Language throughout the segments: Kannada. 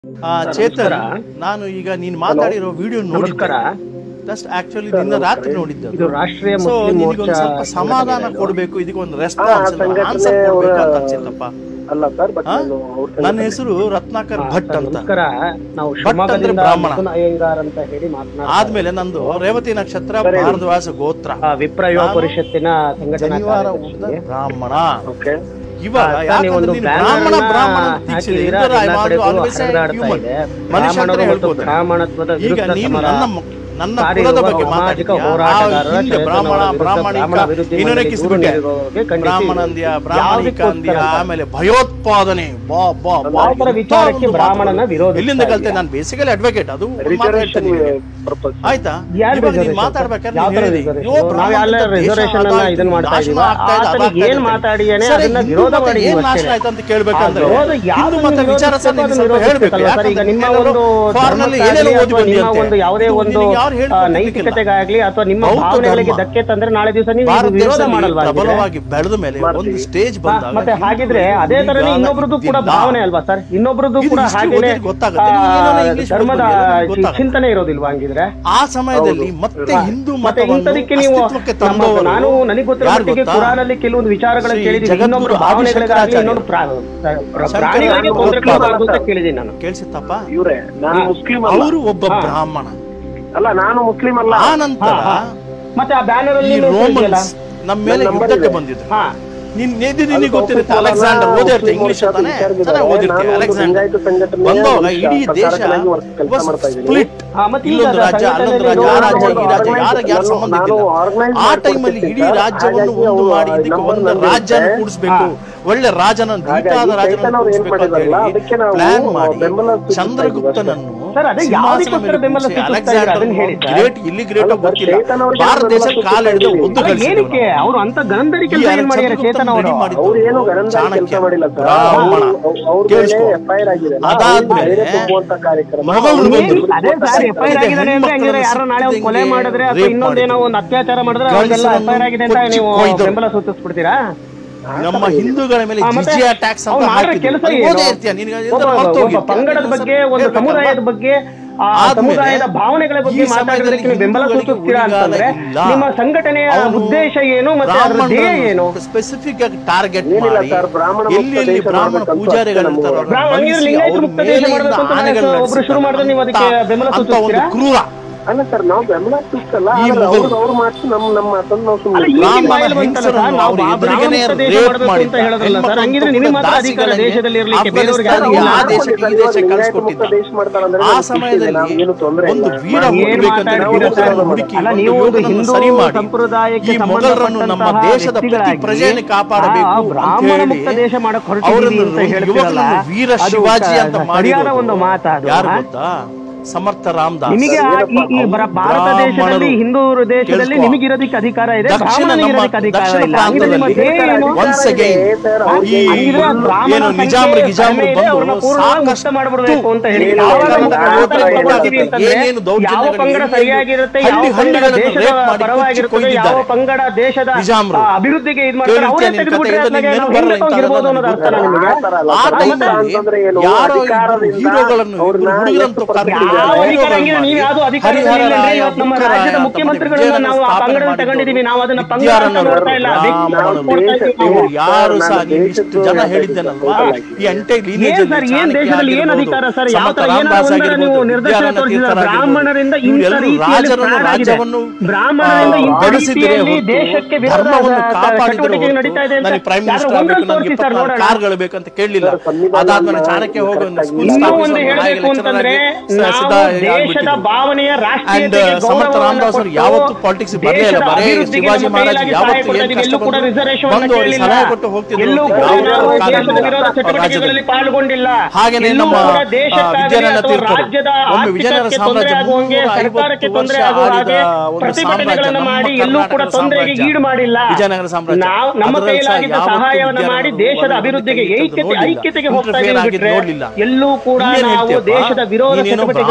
ಆ, ಚೇತನ್ ನಮಸ್ಕಾರ. ನಾನು ಈಗ ನೀನ್ ಮಾತಾಡಿರೋ ವಿಡಿಯೋ ನಮಸ್ಕಾರ ನೋಡಿದ್ದೆ ಜಸ್ಟ್ ಆಕ್ಚುಲಿ ನಿನ್ನ ರಾತ್ರಿ ನೋಡಿದ್ದೆ ಇದು ರಾಷ್ಟ್ರೀಯ ಸೊ ಮುಸ್ಲಿಂ ನಿನಗೊಂದು ಮೋರ್ಚಾ ಸ್ವಲ್ಪ ಸಮಾಧಾನ ಸಂಘಟನೆ ಕೊಡಬೇಕು ಇದಕ್ಕೊಂದು ರೆಸ್ಪಾನ್ಸ್ ಸಂಘಟನೆ ಆನ್ಸರ್ ಅವರ- ಕೊಡ್ಬೇಕು ಅಂತ ಅನ್ಸಿತ್ತಪ್ಪ ಅಲ್ಲ ಸರ್ ಬಟ್ ಹಾ? ನಾನು ಅವ್ರ ನನ್ನ ಸಂಘಟನೆ- ಹೆಸರು ರತ್ನಾಕರ್ ಹಾ, ಭಟ್ ಸರ್, ಅಂತ ನಮಸ್ಕಾರ ನಾವು ಭಟ್ ಅಂದ್ರೆ ಶಿವಮೊಗ್ಗದಿಂದ ಬ್ರಾಹ್ಮಣ. ಮಿಥುನ್ ಅಯ್ಯಂಗಾರ್ ಅಂತ ಹೇಳಿ ಮಾತನಾಡ್ತಾ ಆದ್ಮೇಲೆ ನಂದು ರೇವತಿ ನಕ್ಷತ್ರ ಸರಿ. ಭಾರದ್ವಾಸ ಗೋತ್ರ ಆ, ವಿಪ್ರ ಯುವ ನಾನು ಪರಿಷತ್ತಿನ ಸಂಘಟನಾ ಜನಿವಾರ ಕಾರ್ಯದರ್ಶಿ. ಉದ್ದ ಬ್ರಾಹ್ಮಣ ಓಕೆ ಇವಾಗ ಆ, ಸರ್, ಯಾಕಂದ್ರೆ ನೀವೊಂದು ನೀನು ಬ್ಯಾನರ್ ಬ್ರಾಹ್ಮಣ ಅನ್ನ ಬ್ರಾಹ್ಮಣ ಅಂತ ದೀಕ್ಷಿತ ಹಾಕಿದ್ದೀರಾ, ಇದ್ದರೆ I ಎಲ್ಲ want to ಕಡೆಗೂ always say ಹರಿದಾಡ್ತಾ human. ಇದೆ. ಮನುಷ್ಯ ಅಂತ ಬ್ರಾಹ್ಮಣರು ಮತ್ತು ಹೇಳ್ಬೋದು. ಬ್ರಾಹ್ಮಣತ್ವದ ಈಗ ವಿರುದ್ಧ ನೀನು ಸಮರ ನನ್ನ ನನ್ನ ಸಾರಿರುವ ಕುಲದ ಬಗ್ಗೆ ಸಾಮಾಜಿಕ ಮಾತಾಡ್ತೀಯ ಆ ಹೋರಾಟಗಾರರ ಹಿಂದೆ ಚೇತನವರ ಬ್ರಾಹ್ಮಣ ವಿರುದ್ಧ ಬ್ರಾಹ್ಮಣಿಕ ಬ್ರಾಹ್ಮಣ ವಿರೋಧಿ ಇನ್ನೊಂದೇ ಮಂಡಳಿ ದೂರು ಕಿಸ್ಬಿಟ್ಟೆ ನೀಡಿರುವವರಿಗೆ ಖಂಡಿಸಿ ಬ್ರಾಹ್ಮಣ ಅಂದ್ಯ ಬ್ರಾಹ್ಮಣಿಕ ಅಂದ್ಯ ಯಾವುದಕ್ಕೋಸ್ಕರ ಆಮೇಲೆ ಭಯೋತ್ಪಾದನೆ ಬಾ ಬಾ ಬಾ ಯಾವ ತರ ಎಂಥ ವಿಚಾರಕ್ಕೆ ಒಂದು ಬ್ರಾಹ್ಮಣನ ಮಾತು. ವಿರೋಧಿಸ್ತಾ ಎಲ್ಲಿಂದ ಕಲ್ತೆ ಇದೆಯಾ? ನಾನು ಬೇಸಿಕಲಿ ಅಡ್ವೊಕೇಟ್ ಅದು ಒಂದು ಮಾತು ರಿಸರ್ವೇಶನ್ ಹೇಳ್ತೀನಿ ನಿನಗೆ. ಪರ್ಪಸ್ ಆಯ್ತಾ ಯಾರು ಇವಾಗ ನೀನು reservation? ಮಾತಾಡ್ಬೇಕಾದ್ರೆ ಯಾವ ನೀನು ತರ ಹೇಳಿದಿ, reservation? ಅಯ್ಯೋ, ನಾವ್ ಎಲ್ಲ ಬ್ರಾಹ್ಮಣ ದೇಶ reservation ಅನ್ನ ಅದಾಯ್ತು, ಇದನ್ನ ಮಾಡ್ತಾ ನಾಶನ ಇದೀವ. ಆಗ್ತಾ ಇದೆ, ಆತನಿಗೆ ಅದಾಗ್ತಾ ಏನ್ ಇದೆ. ಮಾತಾಡಿಯಾನೆ ಸರಿ, ಅದನ್ನ ಹಿಂದೂ ವಿರೋಧ ಮತ ಮಾಡಿ ಏನ್ ನಾಶ ಅಷ್ಟೇ. ಆಯ್ತು ಅಂತ ಕೇಳ್ಬೇಕಂದ್ರೆ ಆ ವಿರೋಧ ಯಾವ್ದನ್ನ ಹಿಂದೂ ಮತ ವಿರೋಧಿಸ್ಬೇಕು ವಿಚಾರ ಅದನ್ನ ಸ್ವಲ್ಪ ಹೇಳ್ಬೇಕು ವಿರೋಧಿಸ್ಬೇಕಲ್ವಾ ಸರ್? ಈಗ ನಿಮ್ಮ ಒಂದು ಫಾರ್ನಲ್ಲಿ ಧರ್ಮಕ್ಕಾಗ್ಲಿ ಏನೇನೋ ಓದಿ ಅಥವಾ ನಿಮ್ಮ ಬಂದಿಯಂತೆ. ಒಂದು ಯಾವುದೇ ಇದು ಒಂದು ನಿನಗೆ ಯಾರು ಆ, ಹೇಳ್ಕೊಟ್ಟಿದ್ದಕ್ಕಿಲ್ಲ. ನೈತಿಕತೆಗಾಗ್ಲಿ ಅಥವಾ ನಿಮ್ಮ ಬೌದ್ಧ ಭಾವನೆಗಳಿಗೆ ಧರ್ಮ ಧಕ್ಕೆ ತಂದ್ರೆ ನಾಳೆ ದಿವಸ ನೀವು ಭಾರತ ವಿರೋಧ ದೇಶದಲ್ಲಿ ಮಾಡಲ್ವಾ ಹಾಗಿದ್ರೆ? ಪ್ರಬಲವಾಗಿ ಬೆಳೆದ ಮೇಲೆ ಒಂದು ಮಾಡ್ತೀವಿ. ಸ್ಟೇಜ್ ಹಾ, ಬಂದಾಗ ಮತ್ತೆ ಹಾಗಿದ್ರೆ ಅದೇ ತರನೇ ಇನ್ನೊಬ್ರದ್ದು ಕೂಡ ಭಾವನೆ ಅಲ್ವಾ ಸರ್ ಇನ್ನೊಬ್ರದ್ದು ಇದು ಕೂಡ history ಹಾಗೇನೆ ಓದಿದ್ರೆ ಗೊತ್ತಾಗುತ್ತೆ. ನೀವು ಏನಾದ್ರು ಆ, English ಧರ್ಮದ ಓದ್ಬೋದು, ನಿಮ್ಗೆ ಗೊತ್ತಾಗುತ್ತೆ. ಚಿಂತನೆ ಇರೋದಿಲ್ವಾ ಹಂಗಿದ್ರೆ ಆ ಸಮಯದಲ್ಲಿ ಹೌದು. ಮತ್ತೆ ಹಿಂದೂ ಮತ್ತೆ ಮತವನ್ನು ಇಂಥದಕ್ಕೆ ನೀವು ಅಸ್ತಿತ್ವಕ್ಕೆ ನಮ್ಮ ತಂದವರು ನಾನು ನನಗೆ ಗೊತ್ತಿರೋ ಯಾರು ಮಟ್ಟಿಗೆ ಗೊತ್ತಾ? ಕುರಾನಲ್ಲಿ ಕೆಲವೊಂದು ವಿಚಾರಗಳನ್ನ ಶ್ರೀ ಕೇಳಿದ್ದೀನಿ ಜಗದ್ಗುರು ಇನ್ನೊಬ್ರು ಭಾವನೆಗಳಿಗಾಗಲಿ ಆದಿಶಂಕರಾಚಾರ್ಯ. ಇನ್ನೊಂದು ಪ್ರಾ- ಪ್ರ- ಶಂಕರ ಪ್ರಾಣಿಗಳಿಗೆ ತೊಂದರೆ ಮುಸ್ಲಿಂ ಕೊಡಬಾರ್ದು ಅಂತ ಅಲ್ಲ ಕೇಳಿದ್ದೀನಿ ನಾನು ಕೇಳಿಸಿತ್ತಪ್ಪ ಇವ್ರೆ ನಾನು ಹಾ. ಮುಸ್ಲಿಂ ಅಲ್ಲ ಅವರು ಒಬ್ಬ ಹಾ. ಬ್ರಾಹ್ಮಣ ಅಲ್ಲ ನಾನು ಮುಸ್ಲಿಂ ಅಲ್ಲ ಆ ನಂತರ ಹಾ, ಹಾ. ಮತ್ತೆ ಆ ಬ್ಯಾನರ್ ಈ ಅಲ್ಲಿ ನೀವು ಹೇಳ್ತೀಯಲ್ಲ? ರೋಮನ್ಸ್ ನಮ್ಮ ಮೇಲೆ ನನ್ನ ಯುದ್ಧಕ್ಕೆ ನಂಬರ್ ಬಂದಿದ್ರು ಹಾ ನಿನ್ ನಿಧಿ ನಿನಗೆ ಅದು ಗೊತ್ತಿರುತ್ತೆ ಒಪ್ಪಿಕೊಳ್ಳಲ್ಲ, ಅಲೆಕ್ಸಾಂಡರ್ ಓದಿರ್ತೆ ಮುಸ್ಲಿಂ ಇಂಗ್ಲಿಷ್ ಮೋರ್ಚಾದ ತಾನೆ ವಿಚಾರವಿದೆ. ಚೆನ್ನಾಗಿ ಓದಿರ್ತೆ ನಾನು ಒಂದು ಅಲೆಕ್ಸಾಂಡರ್ ಲಿಂಗಾಯತ ಸಂಘಟನೆಯ ಬಂದವಾಗ ಒಂದು ಇಡೀ ದೇಶ ಪ್ರಚಾರಕನಾಗಿ ವರ್ಕ್ ಕೆಲಸ ಮಾಡ್ತಾ ಇದ್ದೀನಿ. ಸ್ಪ್ಲಿಟ್ ಹಾ, ಮತ್ತೆ ಈಗ ಇಲ್ಲೊಂದು ರಾಜ್ಯ ಅಲ್ಲೊಂದು ರಾಜ್ಯ ಆ ರಾಜ್ಯ ಈ ರಾಜ್ಯ ಯಾರಿಗೆ ಯಾರು ನಾನು- ಸಂಬಂಧ ನಾನು ಇದ್ದಿಲ್ಲ organize ಆ ಟೈಮಲ್ಲಿ ಇಡೀ ಮಾಡ್ಕೊಡ್ತೀನಿ ಸರ್. ರಾಜ್ಯವನ್ನು ಹಾಗಾಗಿ ಒಂದು ಅವ್ರು ಮಾಡಿ ಇದಕ್ಕೆ number ಒಂದು ನಂದು ರಾಜ್ಯನ ಇರುತ್ತೆ. ಕೂಡಿಸ್ಬೇಕು ಒಳ್ಳೆ ರಾಜನ ಹಾಗಾಗಿ ದೀಟಾದ ರಾಜನ ಚೈತನ್ಯ ಅವ್ರು ಏನ್ ಕೂಡಿಸ್ಬೇಕು ಅಂತ ಹೇಳಿ ಮಾಡಿದಾರಲ್ಲ, ಅದಕ್ಕೆ ನಾವು ಪ್ಲಾನ್ ಮಾಡಿ ಬೆಂಬಲ ಸೂಚಿಸ್ತಾ ಚಂದ್ರಗುಪ್ತನನ್ನು ಸರ್, ಅದೇ ಸಿಂಹಾಸನ ಯಾವುದಕ್ಕೋಸ್ಕರ ಮೇಲೆ ಬೆಂಬಲ ಕೂರಿಸಿ ಸೂಚಿಸ್ತಾ ಅಲೆಕ್ಸಾಂಡರ್ ಅದನ್ನ ಹೇಳಿ ಸರ್. ಗ್ರೇಟ್ ಇಲ್ಲಿ ಗ್ರೇಟ್ ಅಲ್ಲ, ಗೊತ್ತಿಲ್ಲ ಚೈತನ್ಯ ಅವ್ರಿಗೆ ಭಾರತ ಬೆಂಬಲ ದೇಶಕ್ಕೆ ಕಾಲು ಹಿಡಿದು ಸೂಚಿಸ್ತಾ ಒದ್ದು ಅಲ್ಲ, ಕಳಿಸಿದ್ರು ಏನಕ್ಕೆ ಅವರು ಅಂತ ಗಂಧರಿ ಕೆಲಸ ಏನ್ ಮಾಡ್ಯಾರ ಚೇತನ್ ಅವರು ಅವ್ರು ಏನು ಗರಂದಾರಿ ಕೆಲಸ ಮಾಡಿಲ್ಲ ಸರ್ ಬ್ರಾಹ್ಮಣ ಅವ್ರು- ಅವ್ರ ಮೇಲೆ ಕೇಳಿಸ್ಕೊ. ಎಫ್ಐಆರ್ ಆಗಿದೆ ಅದಾದ್ಮೇಲೆ ಧೈರ್ಯ ತುಂಬುವಂತ ಕಾರ್ಯಕ್ರಮ ಮೊಘಲರು ಅವ್ರು ಬಂದ್ರು. ಏನು ಅದೇ ಸರ್ ಎಫ್ ಐ ಆರ್ ಆಗಿದ್ದಾರೆ ಅಂದ್ರೆ ಹೆಣ್ಮಕ್ಳನ್ನ ಹಂಗಿದ್ರೆ ಯಾರೋ ನಾಳೆ ಅವ್ರು ಕೊಲೆ ಸಿಕ್ಕಿದಂಗೆ ಮಾಡಿದ್ರೆ ಅಥವಾ rape ಇನ್ನೊಂದೇನೋ ಮಾಡಿದ್ರು. ಒಂದು ಅತ್ಯಾಚಾರ ಮಾಡಿದ್ರೆ ಅವ್ರಿಗೆಲ್ಲ ಎಫ್ ಐ ಆರ್ ಆಗಿದೆ ಅಂತ ಕೊಚ್ಚಿ ನೀವು ಕೊಯ್ದರು. ಬೆಂಬಲ ಸೂಚಿಸ್ಬಿಡ್ತೀರಾ ನಮ್ಮ ಹಿಂದೂಗಳ ಮೇಲೆ ಆ, ಮತ್ತೆ ಜಿಜಿಯಾ ಟ್ಯಾಕ್ಸ್ ಅಂತ ಅವ್ರು ಮಾಡೋ ಹಾಕಿದ್ರು. ಕೆಲಸ ಅದು ಏನು? ಓದೇ ಇರ್ತೀಯ, ನಿನಗೆ ಒಬ್ಬ- ಎಂತಾದ್ರು ಒಬ್ಬ ಮರ್ತೋಗಿರ್ತೀಯ. ಪಂಗಡದ ಅದನ್ನ ಬಗ್ಗೆ ಸ್ವಲ್ಪ ಒಂದು ಹೇಳ್ಬೇಕಲ್ವಾ? ಸಮುದಾಯದ ಬಗ್ಗೆ ಆ ಆದ್ಮೇಲೆ ಸಮುದಾಯದ ಭಾವನೆಗಳ ಬಗ್ಗೆ ಈ ಸಮಯದಲ್ಲಿ ಮಾತಾಡೋದಕ್ಕೆ ನೀವು ಬೆಂಬಲ ಹಿಂದೂಗಳಿಗೆ ಸೂಚಿಸ್ತೀರಾ ಉಳಿಗಾಲ ಅಂತಂದ್ರೆ ಇಲ್ಲ. ನಿಮ್ಮ ಸಂಘಟನೆಯ ಅವನು ಉದ್ದೇಶ ಏನು ಮತ್ತೆ ಅದರ ಧ್ಯೇಯ ಏನು ಸ್ಪೆಸಿಫಿಕ್ ಆಗಿ ಟಾರ್ಗೆಟ್ ಏನಿಲ್ಲ ಮಾಡಿ ಸರ್, ಬ್ರಾಹ್ಮಣ ಮುಕ್ತ ಎಲ್ಲಿ ಎಲ್ಲಿ ದೇಶ ಬ್ರಾಹ್ಮಣ ಮಾಡ್ಬೇಕಂತ ಪೂಜಾರಿಗಳು ಅಷ್ಟೇ ಇರ್ತಾರೋ ನಮ್ಮ ಅವ್ರನ್ನ ಹಂಗಿದ್ರೆ ಬಂಧಿಸಿ ಲಿಂಗಾಯತ ಅವ್ರ ಮುಕ್ತ ದೇಶ ಮೇಲಿಂದ ಮಾಡ್ಬೇಕು ಅಂತ ಆನೆಗಳನ್ನ ಒಬ್ರು ಶುರು ಮಾಡಿದ್ರೆ ನೀವು ಅದಕ್ಕೆ ಅಂತ- ಬೆಂಬಲ ಅಂತ ಒಂದು ಸೂಚಿಸ್ತೀರಾ? ಕ್ರೂರ ಅಲ್ಲ ಸರ್ ನಾವು ಬೆಂಬಲ ಸೂಚಿಸಲ್ಲ ಈ ಆದ್ರೆ ಮೊಘಲ್- ಅವ್ರು ಅವ್ರು ಮಾತು ನಮ್ಮ ನಮ್ಮ ಮಾತನ್ನು ನಾವು ಅಲ್ಲ, ಸುಮ್ಮನೆ ಈಗ ಬ್ರಾಹ್ಮಣ ಬಾಯಲ್ಲಿ ಬಂತಲ್ಲ ಸರ್, ಹೆಂಗಸರನ್ನು ನಾವು ಅವ್ರ ಬ್ರಾಹ್ಮಣ ಎದುರಿಗೇನೆ ಮುಕ್ತ ದೇಶ rape ಮಾಡಬೇಕು ಅಂತ ಮಾಡಿದ್ದ. ಹೇಳೋದ್ರಲ್ಲ ಸರ್, ಹೆಣ್ಮಕ್ಳು ಹಂಗಿದ್ರೆ ನಿಮಗೆ ಮಾತ್ರ ದಾಸಿಗಳನ್ನೇ ಅಧಿಕಾರ ದೇಶದಲ್ಲಿ ಇರ್ಲಿಕ್ಕೆ ಬೇರೆಯವ್ರಿಗೆ ಅಫ್ಘಾನಿಸ್ತಾನ ಯಾರಿಗೂ ಆ ಇಲ್ಲ. ದೇಶಕ್ಕೆ ಈ ದೇಶಕ್ಕೆ ಕಳಿಸ್ಕೊಟ್ಟಿದ್ದ ದೇಶ ಮಾಡ್ತಾರಂದ್ರೆ ಆ ನಮ್ಗೆ ಖುಷಿ ಇದೆ, ಸಮಯದಲ್ಲಿ ನಮ್ಗೇನು ತೊಂದ್ರೆ ಒಂದು ಇಲ್ಲ. ವೀರ ಏನ್ ಹುಟ್ಟಬೇಕಂತ ಮಾತಾಡ್ತೀರಾ ಯುವಕರನ್ನು ಸರ್? ಹುಡುಕಿ ಅಲ್ಲ, ಒಂದು ನೀವು ಒಂದು ಯುವಕನನ್ನು ಹಿಂದೂ ಸರಿ ಮಾಡಿ ಸಂಪ್ರದಾಯಕ್ಕೆ ಈ ಮೊಘಲರನ್ನು ನಮ್ಮ ಸಂಬಂಧಪಟ್ಟಂತಹ ದೇಶದ ಪ್ರತಿ ವ್ಯಕ್ತಿಗಳಾಗಿ ಪ್ರಜೆಯನ್ನು ಕಾಪಾಡಬೇಕು ಆ ಅಂತ ಬ್ರಾಹ್ಮಣ ಹೇಳಿ ಮುಕ್ತ ದೇಶ ಮಾಡಕ್ ಹೊರಟಿದ್ದೀವಿ ಅವರನ್ನು ಅಂತ ಹೇಳ್ತೀರಲ್ಲ, ಯುವಕರನ್ನು ವೀರ ಅದು ಶಿವಾಜಿ ಅಂತ ಸರಿಯಾದ ಮಾಡಿರೋದು ಒಂದು ಮಾತಾ ಅದು, ಯಾರು ಹಾ? ಗೊತ್ತಾ ಸಮರ್ಥ ರಾಮದಾಸ್ ನಿಮಗೆ ಆ- ಈ- ಈ ಬರ- ಭಾರತ ದೇಶದಲ್ಲಿ ಹಿಂದೂ ದೇಶದಲ್ಲಿ ಕೇಳಿಸ್ಕೊ. ನಿಮಗೆ ಇರೋದಕ್ಕೆ ಅಧಿಕಾರ ಇದೆ ದಕ್ಷಿಣ ಬ್ರಾಹ್ಮಣನಿಗೆ ನಮ್ಮ ಇರೋದಕ್ಕೆ ಅಧಿಕಾರ ದಕ್ಷಿಣ ಇಲ್ಲ ಹಂಗಿದ್ರೆ ನಿಮ್ಮ ಪ್ರಾಂತದಲ್ಲಿ ಧ್ಯೇಯ ಏನು? once again ಈ ಹಂಗಿದ್ರೆ ಬ್ರಾಹ್ಮಣ ಏನು ಸಂಖ್ಯೆ ನಿಜಾಮ್ರು ಗಿಜಾಮ್ರು ಕಡಿಮೆ ಇದೆ, ಅವ್ರನ್ನ ಬಂದು ಪೂರ್ಣವಾಗಿ ಮುಕ್ತ ಸಾಕಷ್ಟು ಮಾಡ್ಬಿಡ್ಬೇಕು ಅಂತ ಹೇಳಿ ಏನು ಯಾವಾಗ ಕನ್ನಡ ಮುಕ್ತ ಓದ್ತಾ ಮಾಡ್ಕೊಳ್ತೀವಿ ಇಲ್ಲ. ಅಂತಂದ್ರೆ ಏನೇನು ದೌರ್ಜನ್ಯಗಳು, ಯಾವ ಪಂಗಡ ಏನೇನು ಸರಿಯಾಗಿರುತ್ತೆ ಹಳ್ಳಿ ಯಾವ ಪಂಗಡ ಹಳ್ಳಿಗಳನ್ನು ದೇಶದ rape ಮಾಡಿ ಪರವಾಗಿರುತ್ತದೆ ಕೊಚ್ಚಿ ಯಾವ ಕೊಯ್ದಿದ್ದಾರೆ. ಪಂಗಡ ದೇಶದ ನಿಜಾಮ್ರು. ಆ, ಅಭಿವೃದ್ಧಿಗೆ ಇದು ಮಾಡ್ತಾರೆ ಕೇಳಿರ್ತೀಯ ಅವರೇ ನಿನ್ ತೆಗೆದು ಬಿಟ್ರೆ ಕಥೆ, ಅತ್ಲಾಗೆ ಇದು ನಾವು ನಿನ್ಗೆ ಹೆಂಗ್ ಬರಲ್ಲ ಇರ್ಬೋದು ಅನ್ನೋದು ಅರ್ಥ ಅಂತ ನಿಮಗೆ ಆ ಥರ ಅಲ್ಲ. ಆ ಸರ್, ಟೈಮಲ್ಲಿ ಅಂತಂದ್ರೆ ಏನು? ಯಾರೋ ಇಬ್ರು ಅಧಿಕಾರದಿಂದ ಹೀರೋಗಳನ್ನು ಇಬ್ರು ಅವ್ರನ್ನ ಹುಡುಗರಂತೂ ಎಷ್ಟು ಕರ್ಕೊಂಡು ಯಾವ ಯಾವ ಅಧಿಕಾರ ಹಂಗಿದೆ ನೀವು ಯಾವ್ದು ಅಧಿಕಾರ ಹರಿಹರ ಇಲ್ಲೇನ್ರಿ? ರಾಯ, ಇವತ್ತು ನಮ್ಮ ಬುಕ್ಕರಾಯ ರಾಜ್ಯದ ಅಂತ ಮುಖ್ಯಮಂತ್ರಿಗಳನ್ನ ಮತ್ತೆ ನಾವು ಆ ಸ್ಥಾಪನೆ ಪಂಗಡ ಮಾಡಿದ್ದು. ತಗೊಂಡಿದೀವಿ ನಾವು ಅದನ್ನ ಪಂಗಡ ಅಂತ ವಿದ್ಯಾರಣ್ಯರು, ನೋಡ್ತಾ ಇಲ್ಲ ವ್ಯಕ್ತಿ ರಾಮನವರು, ಅಂತ ನೋಡ್ತಾ ಇದ್ದೀವಿ ನಾವು. ಇವ್ರು ಯಾರು ಸಹ ನಾನು ನೀವು ಇಷ್ಟು ಜನ ದೇಶದ್ದು ಹೇಳಿದ್ದೇನಲ್ವಾ ಈ ಎಂಟೆ ಏನ್ ಸರ್ ಏನ್ ದೇಶದಲ್ಲಿ ಏನ್ ಅಧಿಕಾರ ಸರ್ ಯಾವ ತರ ಏನಾದ್ರು ಒಂದರ ನೀವು ನಿರ್ದೇಶನ ತೋರಿಸಿದ್ರೆ ಬ್ರಾಹ್ಮಣರಿಂದ ಇಂಥ ರೀತಿಯಲ್ಲಿ fraud ಆಗಿದೆ. ಬ್ರಾಹ್ಮಣರಿಂದ ಇಂಥ ರೀತಿಯಲ್ಲಿ ದೇಶಕ್ಕೆ ವಿರೋಧ ಚಟುವಟಿಕೆ ನಡೀತಾ ಇದೆ ಅಂತ ನನಗೆ ಪ್ರೈಮ್ ಯಾವ್ದಾದ್ರು ಮಿನಿಸ್ಟರ್ ಒಂದನ್ನು ಆಗಬೇಕು ನನಗೆ ತೋರಿಸಿ ಸರ್ ನೋಡೋಣ ಕಾರ್ಗಳು ಬೇಕಂತ ಕೇಳಲಿಲ್ಲ ಸರ್, ಸಂವಿಧಾನ ಅದಾದ್ಮೇಲೆ ಚಾಣಕ್ಯ ಹೋಗಿ ಒಂದು ಸ್ಕೂಲ್ ಇನ್ನೂ ಸ್ಥಾಪಿಸಿ ಒಂದು ಒಂದು ಹೇಳಬೇಕು lecturer ಅಂತಂದ್ರೆ ಆಗಿ ನಾವು ಸಿದ್ಧ ದೇಶದ ಆಗ್ಬಿಟ್ಟಿದ್ರು. ಭಾವನೆಯ ಅಂಡ್ ರಾಷ್ಟ್ರೀಯತೆಗೆ ಸಮರ್ಥ ಗೌರವವನ್ನು ರಾಮದಾಸ್ ಅವರು ಕೊಟ್ಟು ಯಾವತ್ತು ಪಾಲಿಟಿಕ್ಸ್ ಬರಲೇ ಇಲ್ಲ ದೇಶದ ಬರೇ ಅಭಿವೃದ್ಧಿಗೆ ಶಿವಾಜಿ ನಮ್ಮ ಮಹಾರಾಜ್ ಕೈಲಾಗಿ ಯಾವತ್ತು ಸಹಾಯ ಏನ್ ಕೊಡ್ತಾ ಕಷ್ಟ ಎಲ್ಲೂ ಕೂಡ ಬಂದ್ರು reservation ಬಂದು ಅನ್ನ ಅವ್ರಿಗೆ ಕೇಳಿಲ್ಲ. ಸಲಹೆ ಕೊಟ್ಟು ಹೋಗ್ತಿದ್ರು ಎಲ್ಲೂ ಕೂಡ ಯಾವ ನಾವು ಕಾರಣಕ್ಕೂ ದೇಶದ ವಿರೋಧ ಚಟುವಟಿಕೆಗಳಲ್ಲಿ ರಾಜ್ಯದಲ್ಲಿ. ಪಾಲ್ಗೊಂಡಿಲ್ಲ ಹಾಗೇನೆ ಎಲ್ಲೂ ನಮ್ಮ ಕೂಡ ದೇಶಕ್ಕಾಗಲಿ ವಿಜಯನಗರ ಅಥವಾ ತೀರ್ಥರು ರಾಜ್ಯದ ಒಮ್ಮೆ ವಿಜಯನಗರ ಆರ್ಥಿಕತೆಗೆ ಸಾಮ್ರಾಜ್ಯ ತೊಂದರೆ ಆಗುವಂಗೆ ಮುನ್ನೂರ ಸರ್ಕಾರಕ್ಕೆ ಐವತ್ತು ತೊಂದರೆ ವರ್ಷ ಆಗುವ ಆಳಿದ ಹಾಗೆ ಒಂದು ಪ್ರತಿಭಟನೆಗಳನ್ನ ಸಾಮ್ರಾಜ್ಯ, ಮಾಡಿ ನಮ್ಮ ಎಲ್ಲೂ ಕೂಡ ಕರ್ನಾಟಕ ತೊಂದರೆಗೆ ಸಾಮ್ರಾಜ್ಯ. ಈಡು ಮಾಡಿಲ್ಲ ವಿಜಯನಗರ ಸಾಮ್ರಾಜ್ಯ. ನಾವು ನಮ್ಮ ಅದರಲ್ಲಿ ಸಹ ಕೈಲಾಗಿದ್ದ ಯಾವತ್ತೂ ಸಹಾಯವನ್ನ ಮಾಡಿ ವಿದ್ಯಾರಣ್ಯರು ದೇಶದ ಒಳಗೆ ಅಭಿವೃದ್ಧಿಗೆ ತೆಗೆದು ಐಕ್ಯತೆ ನೋಡ್ಲಿಲ್ಲ. ಐಕ್ಯತೆಗೆ ಹೋಗ್ತಾ Interfere ಇದೀವಿ ಆಗಿದ್ದು ಬಿಟ್ರೆ ನೋಡ್ಲಿಲ್ಲ. ಎಲ್ಲೂ ಕೂಡ ಇನ್ನೇನ್ ನಾವು ಹೇಳ್ತೀಯಪ್ಪ? ದೇಶದ ವಿರೋಧ ನೀನೇನೋ ಚಟುವಟಿಕೆಗಳಿಗೆ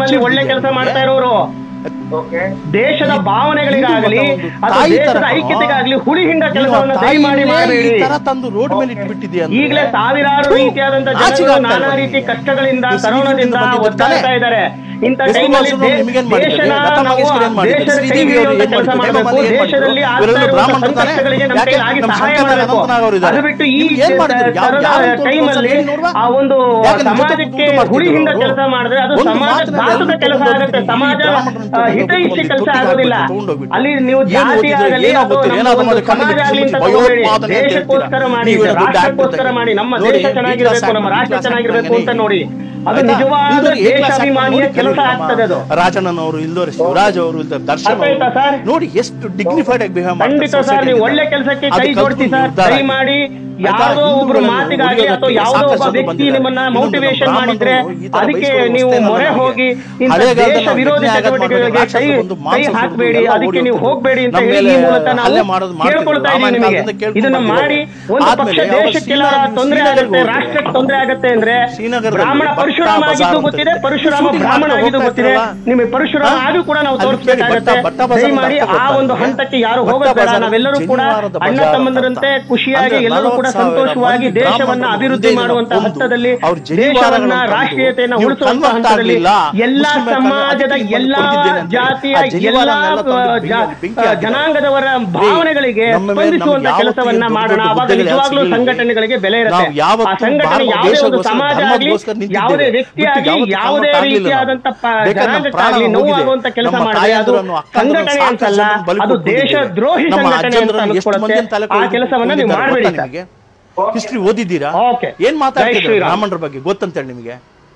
ಅಲ್ಲಿ ಒಳ್ಳೆ ಕೆಲಸ ಮಾಡ್ತಾ ಇರೋರು ದೇಶದ ಭಾವನೆಗಳಿಗಾಗಲಿ ಒಂದು ಅಥವಾ ತಾಯಿ ದೇಶದ ತರ ಐಕ್ಯತೆಗಾಗಲಿ ಹುಳಿ ಹಿಂಡ ನೀನು ಕೆಲಸವನ್ನ ಆ ದಯಮಾಡಿ ತಾಯಿನೇ ಮಾಡಬೇಡಿ ಈ ತರ ತಂದು ರೋಡ್ ಮೇಲೆ ಇಟ್ಬಿಟ್ಟಿದ್ಯಾ ಅಂದ್ರೆ ಈಗಲೇ ಸಾವಿರಾರು ರೀತಿಯಾದಂತ ನಾಚಿಕೆ ಜನರು ಆಗ್ತಾ ನಾನಾ ಇಲ್ವಾ ರೀತಿ ನಿಮ್ಗೆ? ಕಷ್ಟಗಳಿಂದ ನೀವು ಕರೋನಾದಿಂದ ಶ್ರೀದೇವಿಯಿಂದ ಒದ್ದಾಡ್ತಾ ಬಂದಿದ್ದು ಇದ್ದಾರೆ ಇಂಥ ಎಸ್ ಟೈಮಲ್ಲಿ ಕುಮಾರಸ್ವಾಮಿ ದೇ- ನಿಮಗೇನ್ ಮಾಡಿದ್ರು? ದೇಶನ ಲತಾ ನಾವು ಮಂಗೇಶ್ಕರ್ ಏನ್ ಮಾಡಿದ್ರು? ದೇಶದ ಶ್ರೀದೇವಿ ಕೈ ಅವರು ಹಿಡಿಯುವಂತ ಏನ್ ಕೆಲಸ ಮಾಡಿದ್ರು? ಮಾಡಬೇಕು ಏನ್ ಮಾಡಿದ್ರು? ದೇಶದಲ್ಲಿ ಆಗ್ತಾ ಇವರೆಲ್ಲ ಇರುವಂತ ಬ್ರಾಹ್ಮಣರು ತಾನೇ? ಸಂಕಷ್ಟಗಳಿಗೆ ನಮ್ಮ ಯಾಕೆ ಕೈಲಾಗಿ ನಮ್ಮ ಸಹಾಯ ಶಂಕರನಾರಾಯಣ ಮಾಡಬೇಕು ಅನಂತನಾಗ್ ಇದ್ದಾರೆ. ಅದು ಬಿಟ್ಟು ಈ ನೀವು ಏನ್ ಮಾಡಿದ್ರು? ಯಾವ- ತರದ ಯಾವ ಒಂದು ಟೈಮಲ್ಲಿ ಹೇಳಿ ನೋಡುವ? ಆ ಒಂದು ಯಾಕೆ ನಿಮ್ಮ ಜೊತೆ ಸಮಾಜಕ್ಕೆ ಕೂತು ಮಾಡ್ತಿದ್ರು ಹುಳಿ ಹಿಂಡ ಅವರು? ಕೆಲಸ ಮಾಡಿದ್ರೆ ಅದು ಒಂದು ಸಮಾಜ ಮಾತನ್ನ ಘಾತಕ ಎಲ್ಲರೂ ಕೆಲಸ ತಗೊಂಡು ಆಗುತ್ತೆ ಹೋಗ್ಬಿಟ್ಟು ಸಮಾಜ ಈ ಬ್ರಾಹ್ಮಣರನ್ನ ಆ, ತಗೊಂಡು ಹಿತೈಷಿ ಹೋಗ್ಬಿಟ್ಟು ಕೆಲಸ ತೊಟ್ಟಿಗೆ ಆಗೋದಿಲ್ಲ ಹಾಕ್ಬಿಟ್ಟು ತಗೊಂಡು ಹೋಗ್ಬಿಟ್ಟು. ಅಲ್ಲಿ ನೀವು ಏನು ಜಾತಿ ಓದಿದ್ರೆ ಆಗಲಿ ಏನೋ ಅಥವಾ ಗೊತ್ತಿಲ್ಲ, ನಮ್ಮ ಏನಾದ್ರು ಒಂದು ಮಾಡಿ ಕಣ್ಣಿಗೆ ಸಮಾಜ ಆಗಲಿ ಅಂತ ಬಿಚ್ಚಿ ತಗೋಬೇಡಿ. ಭಯೋತ್ಪಾದನೆ ಅಂತ ದೇಶಕ್ಕೋಸ್ಕರ ಹೇಳ್ತೀರಾ. ಮಾಡಿ ನೀವು ದುಡ್ಡು ರಾಷ್ಟ್ರಕ್ಕೋಸ್ಕರ ಹಾಕ್ಬಿಟ್ಟು ಮಾಡಿ ನಮ್ಮ ನೋಡಿ, ದೇಶ ಈ ಚೆನ್ನಾಗಿರ್ಬೇಕು ಕ್ಲಾಸ್ ನಮ್ಮ ರಾಷ್ಟ್ರ ಹಾಕ್ಬಿಟ್ಟು ಚೆನ್ನಾಗಿರ್ಬೇಕು ಅಂತ ನೋಡಿ ಅದು ಆಯ್ತಾ? ನಿಜವಾದ ಇಲ್ದೋರು ಏ ಕ್ಲಾಸ್ ದೇಶಾಭಿಮಾನಿಯ ಹಾಕ್ಬಿಟ್ಟು ಕೆಲಸ ನೋಡಿ, ಆಗ್ತದೆ ಅದು ನಮ್ಮ ರಾಜಣ್ಣನವರು ಇಲ್ದೋರು ಶಿವರಾಜ್ ಅವರು ಇಲ್ದೋರು ದರ್ಶನ್ ಅರ್ಥ ಆಯ್ತಾ ಅವರು ಸರ್? ನೋಡಿ ಎಷ್ಟು ಡಿಗ್ನಿಫೈಡ್ ಆಗಿ ಬಿಹೇವ್ ಖಂಡಿತ ಸರ್ ನೀವು ಒಳ್ಳೆ ಕೆಲಸಕ್ಕೆ ಕೈ ಜೋಡಿಸಿ ಸರ್ ಕೈ ಮಾಡಿ ಯಾವುದೋ ಒಬ್ರು ಮಾತಿಗಾಗಿ ಅಥವಾ ಯಾವುದೋ ಒಬ್ಬ ವ್ಯಕ್ತಿ ನಿಮ್ಮನ್ನ ಮೋಟಿವೇಶನ್ ಮಾಡಿದ್ರೆ ಅದಕ್ಕೆ ನೀವು ಮೊರೆ ಹೋಗಿ ಇಂಥ ದೇಶ ವಿರೋಧಿ ಚಟುವಟಿಕೆಗಳಿಗೆ ಕೈ ಕೈ ಹಾಕಬೇಡಿ ಅದಕ್ಕೆ ನೀವು ಹೋಗಬೇಡಿ ಅಂತ ಹೇಳಿ ಈ ಮೂಲಕ ನಾವು ಕೇಳ್ಕೊಳ್ತಾ ಇದೀವಿ ನಿಮಗೆ ಇದನ್ನ ಮಾಡಿ ಒಂದು ಪಕ್ಷ ದೇಶಕ್ಕೆಲ್ಲ ತೊಂದರೆ ಆಗುತ್ತೆ ರಾಷ್ಟ್ರಕ್ಕೆ ತೊಂದರೆ ಆಗುತ್ತೆ ಅಂದ್ರೆ ಬ್ರಾಹ್ಮಣ ಪರಶುರಾಮ ಆಗಿದ್ದು ಗೊತ್ತಿದೆ ಪರಶುರಾಮ ಬ್ರಾಹ್ಮಣ ಆಗಿದ್ದು ಗೊತ್ತಿದೆ ನಿಮಗೆ ಪರಶುರಾಮ ಆದ್ರೂ ಕೂಡ ನಾವು ತೋರಿಸ್ಬೇಕಾಗತ್ತೆ ದಯಮಾಡಿ ಆ ಒಂದು ಹಂತಕ್ಕೆ ಯಾರು ಹೋಗೋದು ಬೇಡ ನಾವೆಲ್ಲರೂ ಕೂಡ ಅಣ್ಣ ತಮ್ಮಂದರಂತೆ ಖುಷಿಯಾಗಿ ಎಲ್ಲರೂ ಕೂಡ ಸಂತೋಷವಾಗಿ ದೇಶವನ್ನ ಅಭಿವೃದ್ಧಿ ಮಾಡುವಂತ ಹಂತದಲ್ಲಿ ದೇಶವನ್ನ ರಾಷ್ಟ್ರೀಯತೆಯನ್ನ ಉಳಿಸುವಂತ ಹಂತದಲ್ಲಿ ಎಲ್ಲಾ ಸಮಾಜದ ಎಲ್ಲಾ ಜಾತಿಯ ಎಲ್ಲಾ ಜ- ಜನಾಂಗದವರ ಭಾವನೆಗಳಿಗೆ ಸ್ಪಂದಿಸುವಂತ ಕೆಲಸವನ್ನ ಮಾಡೋಣ ಅವಾಗ ನಿಜವಾಗ್ಲೂ ಸಂಘಟನೆಗಳಿಗೆ ಬೆಲೆ ಇರುತ್ತೆ ಆ ಸಂಘಟನೆ ಯಾವುದೇ ಒಂದು ಸಮಾಜ ಆಗಲಿ ಯಾವುದೇ ವ್ಯಕ್ತಿ ಆಗಲಿ ಯಾವುದೇ ರೀತಿಯಾದಂತ ಪ- ಜನಾಂಗಕ್ಕಾಗ್ಲಿ ನೋವಾಗುವಂತ ಕೆಲಸ ಮಾಡಿದ್ರೆ ಅದು ಸಂಘಟನೆ ಅಂತಲ್ಲ ಅದು ದೇಶ ದ್ರೋಹಿ ಸಂಘಟನೆ ಅಂತ ಅನ್ಸ್ಕೊಳುತ್ತೆ ಆ ಕೆಲಸವನ್ನ ನೀವು ಮಾಡಬೇಡಿ ಸರ್ ಹಿಸ್ಟ್ರಿ ಓದಿದ್ದೀರಾ ಓಕೆ. ಏನ್ ಜೈ ಮಾತಾಡ್ತೀರಾ ಶ್ರೀರಾಮ್. ಬ್ರಾಹ್ಮಣರ ಬಗ್ಗೆ ಗೊತ್ತಂತೇಳಿ ನಿಮಗೆ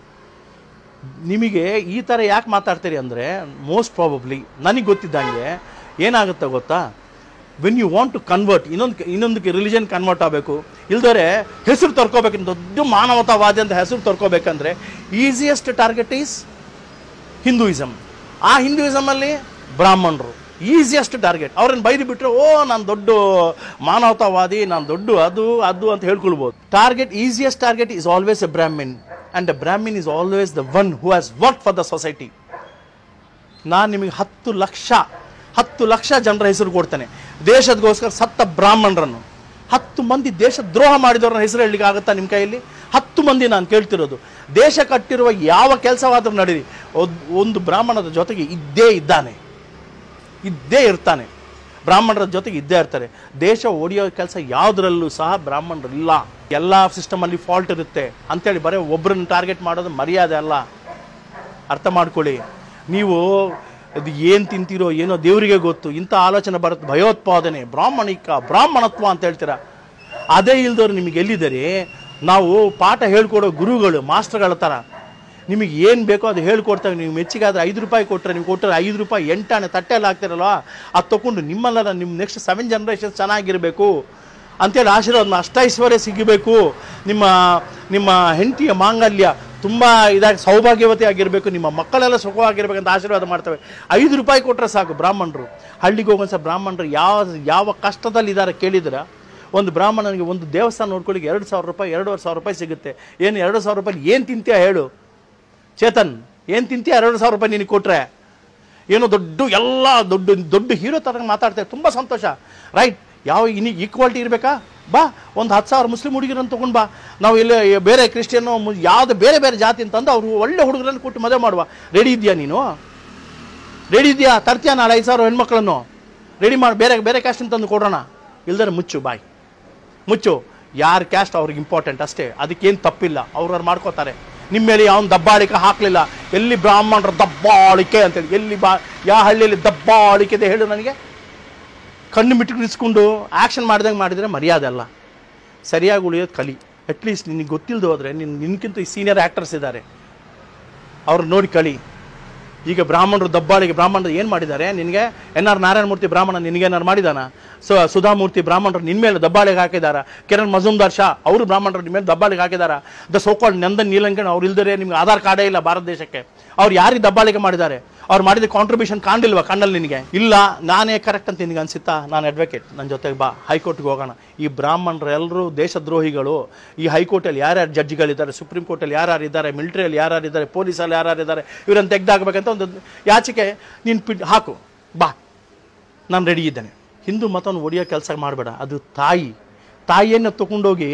ನಿಮಗೆ ಈ ತರ ಯಾಕೆ ಮಾತಾಡ್ತೀರಿ ಅಂದ್ರೆ ಮೋಸ್ಟ್ ಪ್ರಾಬಬ್ಲಿ ನನಗೆ ಗೊತ್ತಿದ್ದಂಗೆ ಏನಾಗುತ್ತೆ ಗೊತ್ತಾ when you want to convert ಇನ್ನೊಂದು ಇನ್ನೊಂದಕ್ಕೆ ರಿಲಿಜನ್ ಕನ್ವರ್ಟ್ ಆಗಬೇಕು ಇಲ್ದರೆ ಹೆಸರು ತರ್ಕೋಬೇಕು ದೊಡ್ಡ ಮಾನವತಾವಾದಿ ಅಂತ ಹೆಸರು ತರ್ಕೋಬೇಕಂದ್ರೆ ಈಸಿಯೆಸ್ಟ್ ಟಾರ್ಗೆಟ್ ಈಸ್ ಹಿಂದೂಯಿಸಮ್ ಆ ಹಿಂದೂಯಿಸಮಲ್ಲಿ ಬ್ರಾಹ್ಮಣರು ಈಸಿಯೆಸ್ಟ್ ಟಾರ್ಗೆಟ್ ಅವ್ರನ್ನ ಬೈದು ಬಿಟ್ರೆ ಓ ನಾನು ದೊಡ್ಡ ಮಾನವತಾವಾದಿ ನಾನು ದೊಡ್ಡ ಅದು ಅದು ಅಂತ ಹೇಳ್ಕೊಳ್ಬೋದು target easiest target is always a Brahmin and a Brahmin is always the one who has work for the society ನಾನು ನಿಮಗೆ ಹತ್ತು ಲಕ್ಷ ಹತ್ತು ಲಕ್ಷ ಜನರ ಹೆಸರು ಕೊಡ್ತೇನೆ ದೇಶದಗೋಸ್ಕರ ಸತ್ತ ಬ್ರಾಹ್ಮಣರನ್ನು ಹತ್ತು ಮಂದಿ ದೇಶ ದ್ರೋಹ ಮಾಡಿದವ್ರನ್ನ ಹೆಸರು ಹೇಳಲಿಕ್ಕೆ ಆಗುತ್ತಾ ನಿಮ್ಮ ಕೈಯಲ್ಲಿ ಹತ್ತು ಮಂದಿ ನಾನು ಕೇಳ್ತಿರೋದು ದೇಶ ಕಟ್ಟಿರುವ ಯಾವ ಕೆಲಸವಾದರೂ ನಡೀರಿ ಒದ್- ಒಂದು ಬ್ರಾಹ್ಮಣದ ಜೊತೆಗೆ ಇದ್ದೇ ಇದ್ದಾನೆ ಇದ್ದೇ ಇರ್ತಾನೆ ಬ್ರಾಹ್ಮಣರ ಜೊತೆಗೆ ಇದ್ದೇ ಇರ್ತಾರೆ ದೇಶ ಒಡೆಯೋ ಕೆಲಸ ಯಾವುದರಲ್ಲೂ ಸಹ ಬ್ರಾಹ್ಮಣರಿಲ್ಲ ಎಲ್ಲ ಸಿಸ್ಟಮಲ್ಲಿ ಫಾಲ್ಟ್ ಇರುತ್ತೆ ಅಂತೇಳಿ ಬರೀ ಒಬ್ಬರನ್ನ ಟಾರ್ಗೆಟ್ ಮಾಡೋದು ಮರ್ಯಾದೆ ಅಲ್ಲ ಅರ್ಥ ಮಾಡ್ಕೊಳ್ಳಿ ನೀವು ಅದು ಏನು ತಿಂತೀರೋ ಏನೋ ದೇವರಿಗೆ ಗೊತ್ತು ಇಂಥ ಆಲೋಚನೆ ಬರುತ್ತೆ ಭಯೋತ್ಪಾದನೆ ಬ್ರಾಹ್ಮಣಿಕ ಬ್ರಾಹ್ಮಣತ್ವ ಅಂತ ಹೇಳ್ತೀರಾ ಅದೇ ಇಲ್ದವ್ರು ನಿಮಗೆ ಎಲ್ಲಿದ್ದಾರೆ ನಾವು ಪಾಠ ಹೇಳ್ಕೊಡೋ ಗುರುಗಳು ಮಾಸ್ಟರ್ಗಳ ಥರ ನಿಮಗೆ ಏನು ಬೇಕೋ ಅದು ಹೇಳ್ಕೊಡ್ತಾರೆ ನೀವು ಮೆಚ್ಚಿಗಾದ್ರೆ ಐದು ರೂಪಾಯಿ ಕೊಟ್ಟರೆ ನೀವು ಕೊಟ್ಟರೆ ಐದು ರೂಪಾಯಿ ಎಂಟಾಣೆ ತಟ್ಟೆಲ್ಲ ಹಾಕ್ತಿರಲ್ವ ಅದು ತಗೊಂಡು ನಿಮ್ಮಲ್ಲ ನಿಮ್ಮ ನೆಕ್ಸ್ಟ್ ಸೆವೆನ್ ಜನ್ರೇಷನ್ ಚೆನ್ನಾಗಿರಬೇಕು ಅಂತೇಳಿ ಆಶೀರ್ವಾದ ಅಷ್ಟೈಶ್ವರ್ಯ ಸಿಗಬೇಕು ನಿಮ್ಮ ನಿಮ್ಮ ಹೆಂಡತಿಯ ಮಾಂಗಲ್ಯ ತುಂಬ ಇದಾಗಿ ಸೌಭಾಗ್ಯವತಿ ಆಗಿರಬೇಕು ನಿಮ್ಮ ಮಕ್ಕಳೆಲ್ಲ ಸುಖವಾಗಿರ್ಬೇಕಂತ ಆಶೀರ್ವಾದ ಮಾಡ್ತೇವೆ ಐದು ರೂಪಾಯಿ ಕೊಟ್ಟರೆ ಸಾಕು ಬ್ರಾಹ್ಮಣರು ಹಳ್ಳಿಗೆ ಹೋಗೋನ್ಸ ಬ್ರಾಹ್ಮಣರು ಯಾವ ಯಾವ ಕಷ್ಟದಲ್ಲಿದ್ದಾರೆ ಕೇಳಿದ್ರೆ ಒಂದು ಬ್ರಾಹ್ಮಣನಿಗೆ ಒಂದು ದೇವಸ್ಥಾನ ನೋಡ್ಕೊಳ್ಳಿಕ್ಕೆ ಎರಡು ಸಾವಿರ ರೂಪಾಯಿ ಎರಡೂವರೆ ಸಾವಿರ ರೂಪಾಯಿ ಸಿಗುತ್ತೆ ಏನು ಎರಡು ಸಾವಿರ ರೂಪಾಯಿ ಏನು ತಿಂತೀಯ ಹೇಳು ಚೇತನ್ ಏನು ತಿಂತೀಯ ಎರಡು ಸಾವಿರ ರೂಪಾಯಿ ನಿನಗೆ ಕೊಟ್ಟರೆ ಏನೋ ದೊಡ್ಡ ಎಲ್ಲ ದೊಡ್ಡ ದೊಡ್ಡ ಹೀರೋ ಥರ ಮಾತಾಡ್ತಾರೆ ತುಂಬ ಸಂತೋಷ ರೈಟ್ ಯಾವ ಇನಿ ಈಕ್ವಾಲಿಟಿ ಇರಬೇಕಾ ಬಾ ಒಂದು ಹತ್ತು ಸಾವಿರ ಮುಸ್ಲಿಂ ಹುಡುಗಿರನ್ನು ತೊಗೊಂಡು ಬಾ ನಾವು ಇಲ್ಲಿ ಬೇರೆ ಕ್ರಿಶ್ಚಿಯನ್ನು ಯಾವುದು ಬೇರೆ ಬೇರೆ ಜಾತಿ ಅಂತಂದು ಅವರು ಒಳ್ಳೆ ಹುಡುಗರನ್ನು ಕೊಟ್ಟು ಮದುವೆ ಮಾಡುವ ರೆಡಿ ಇದೆಯಾ ನೀನು ರೆಡಿ ಇದೆಯಾ ತರ್ತೀಯ ನಾಳೆ ಐದು ಸಾವಿರ ಹೆಣ್ಮಕ್ಳನ್ನು ರೆಡಿ ಮಾಡಿ ಬೇರೆ ಬೇರೆ ಕ್ಯಾಸ್ಟಿನ ತಂದು ಕೊಡೋಣ ಇಲ್ದರೆ ಮುಚ್ಚು ಬಾಯ್ ಮುಚ್ಚು ಯಾರ ಕ್ಯಾಸ್ಟ್ ಅವ್ರಿಗೆ ಇಂಪಾರ್ಟೆಂಟ್ ಅಷ್ಟೇ ಅದಕ್ಕೇನು ತಪ್ಪಿಲ್ಲ ಅವ್ರವ್ರು ಮಾಡ್ಕೋತಾರೆ ನಿಮ್ಮ ಮೇಲೆ ಯಾವನ್ ದಬ್ಬಾಳಿಕೆ ಹಾಕಲಿಲ್ಲ ಎಲ್ಲಿ ಬ್ರಾಹ್ಮಣರ ದಬ್ಬಾಳಿಕೆ ಅಂತೇಳಿ ಎಲ್ಲಿ ಬಾ ಯಾವ ಹಳ್ಳಿಯಲ್ಲಿ ದಬ್ಬಾಳಿಕೆ ಇದೆ ಹೇಳು ನನಗೆ ಕಣ್ಣು ಮಿಟ್ಕಿಸ್ಕೊಂಡು ಆ್ಯಕ್ಷನ್ ಮಾಡ್ದಂಗೆ ಮಾಡಿದರೆ ಮರ್ಯಾದೆ ಅಲ್ಲ ಸರಿಯಾಗಿ ಉಳಿಯೋದು ಕಲಿ ಅಟ್ಲೀಸ್ಟ್ ನಿನಗೆ ಗೊತ್ತಿಲ್ಲದೆ ಹೋದರೆ ನಿನ್ನ ನಿನ್ಗಿಂತ ಈ ಸೀನಿಯರ್ ಆ್ಯಕ್ಟರ್ಸ್ ಇದ್ದಾರೆ ಅವ್ರು ನೋಡಿ ಕಳಿ ಈಗ ಬ್ರಾಹ್ಮಣರು ದಬ್ಬಾಳಿಗೆ ಬ್ರಾಹ್ಮಣರು ಏನು ಮಾಡಿದ್ದಾರೆ ನಿನಗೆ ಎನ್ ಆರ್ ನಾರಾಯಣಮೂರ್ತಿ ಬ್ರಾಹ್ಮಣ ನಿನಗೇನಾರು ಮಾಡಿದಾನ ಸೊ ಸುಧಾಮೂರ್ತಿ ಬ್ರಾಹ್ಮಣರು ನಿನ್ನ ಮೇಲೆ ದಬ್ಬಾಳಿಗೆ ಹಾಕಿದಾರ ಕಿರಣ್ ಮಜುಮ್ದಾರ್ ಶಾ ಅವರು ಬ್ರಾಹ್ಮಣರು ನಿಮ್ಮ ಮೇಲೆ ದಬ್ಬಾಳಿಗೆ ಹಾಕಿದಾರ ದ ಸೋಕಾಲ್ಡ್ ನಂದನ್ ನೀಲಂಕಣ್ ಅವ್ರು ಇಲ್ದರೆ ನಿಮ್ಗೆ ಆಧಾರ್ ಕಾರ್ಡೇ ಇಲ್ಲ ಭಾರತ ದೇಶಕ್ಕೆ ಅವ್ರು ಯಾರಿಗೆ ದಬ್ಬಾಳಿಕೆ ಮಾಡಿದ್ದಾರೆ ಅವ್ರು ಮಾಡಿದ ಕಾಂಟ್ರಿಬ್ಯೂಷನ್ ಕಾಣಲಿಲ್ವಾ ಕಣ್ಣಲ್ಲಿ ನಿನಗೆ ಇಲ್ಲ ನಾನೇ ಕರೆಕ್ಟ್ ಅಂತ ನಿನಗೆ ಅನ್ಸುತ್ತಾ ನಾನು ಅಡ್ವೊಕೇಟ್ ನನ್ನ ಜೊತೆಗೆ ಬಾ ಹೈಕೋರ್ಟ್ಗೆ ಹೋಗೋಣ ಈ ಬ್ರಾಹ್ಮಣರು ಎಲ್ಲರೂ ದೇಶದ್ರೋಹಿಗಳು ಈ ಹೈಕೋರ್ಟಲ್ಲಿ ಯಾರ್ಯಾರು ಜಡ್ಜ್ಗಳಿದ್ದಾರೆ ಸುಪ್ರೀಂ ಕೋರ್ಟಲ್ಲಿ ಯಾರ್ಯಾರು ಇದ್ದಾರೆ ಮಿಲಿಟರಿಯಲ್ಲಿ ಯಾರ್ಯಾರು ಇದ್ದಾರೆ ಪೊಲೀಸಲ್ಲಿ ಯಾರ್ಯಾರು ಇದ್ದಾರೆ ಇವರನ್ನು ತೆಗ್ದಾಗಬೇಕಂತ ಒಂದು ಯಾಚಿಕೆ ನೀನು ಪಿಡ್ ಹಾಕು ಬಾ ನಾನು ರೆಡಿ ಇದ್ದೇನೆ ಹಿಂದೂ ಮತವನ್ನು ಒಡೆಯೋ ಕೆಲಸ ಮಾಡಬೇಡ ಅದು ತಾಯಿ ತಾಯಿಯನ್ನು ತಗೊಂಡೋಗಿ